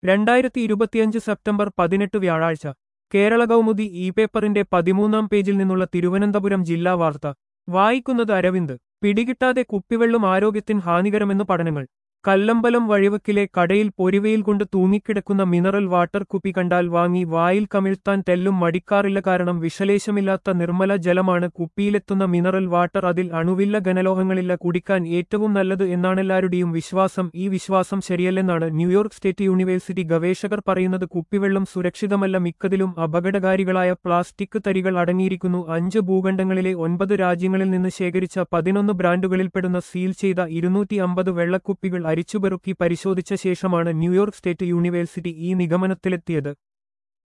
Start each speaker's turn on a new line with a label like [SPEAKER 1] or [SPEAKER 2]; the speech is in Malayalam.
[SPEAKER 1] രണ്ടായിരത്തി ഇരുപത്തിയഞ്ച് സെപ്റ്റംബർ പതിനെട്ട് വ്യാഴാഴ്ച കേരള കൗമുദി ഇ പേപ്പറിന്റെ പതിമൂന്നാം പേജിൽ നിന്നുള്ള തിരുവനന്തപുരം ജില്ലാ വാർത്ത വായിക്കുന്നത് അരവിന്ദ് പിടികിട്ടാതെ കുപ്പിവെള്ളം ആരോഗ്യത്തിന് ഹാനികരമെന്ന് പഠനങ്ങൾ കല്ലമ്പലം വഴിവക്കിലെ കടയിൽ പൊരിവയിൽ കൊണ്ട് തൂങ്ങിക്കിടക്കുന്ന മിനറൽ വാട്ടർ കുപ്പി കണ്ടാൽ വാങ്ങി വായിൽ കമിഴ്ത്താൻ തെല്ലും മടിക്കാറില്ല കാരണം വിഷലേശമില്ലാത്ത നിർമ്മല ജലമാണ് കുപ്പിയിലെത്തുന്ന മിനറൽ വാട്ടർ അതിൽ അണുവില്ല ഘനലോഹങ്ങളില്ല കുടിക്കാൻ ഏറ്റവും നല്ലത് എന്നാണെല്ലാവരുടെയും വിശ്വാസം ഈ വിശ്വാസം ശരിയല്ലെന്നാണ് ന്യൂയോർക്ക് സ്റ്റേറ്റ് യൂണിവേഴ്സിറ്റി ഗവേഷകർ പറയുന്നത് കുപ്പിവെള്ളം സുരക്ഷിതമല്ല മിക്കതിലും അപകടകാരികളായ പ്ലാസ്റ്റിക് തരികൾ അടങ്ങിയിരിക്കുന്നു അഞ്ച് ഭൂഖണ്ഡങ്ങളിലെ ഒൻപത് രാജ്യങ്ങളിൽ നിന്ന് ശേഖരിച്ച പതിനൊന്ന് ബ്രാൻഡുകളിൽപ്പെടുന്ന സീൽ ചെയ്ത ഇരുന്നൂറ്റി അമ്പത് വെള്ളക്കുപ്പികൾ അരിച്ചുപെറുക്കി പരിശോധിച്ച ശേഷമാണ് ന്യൂയോർക്ക് സ്റ്റേറ്റ് യൂണിവേഴ്സിറ്റി ഈ നിഗമനത്തിലെത്തിയത്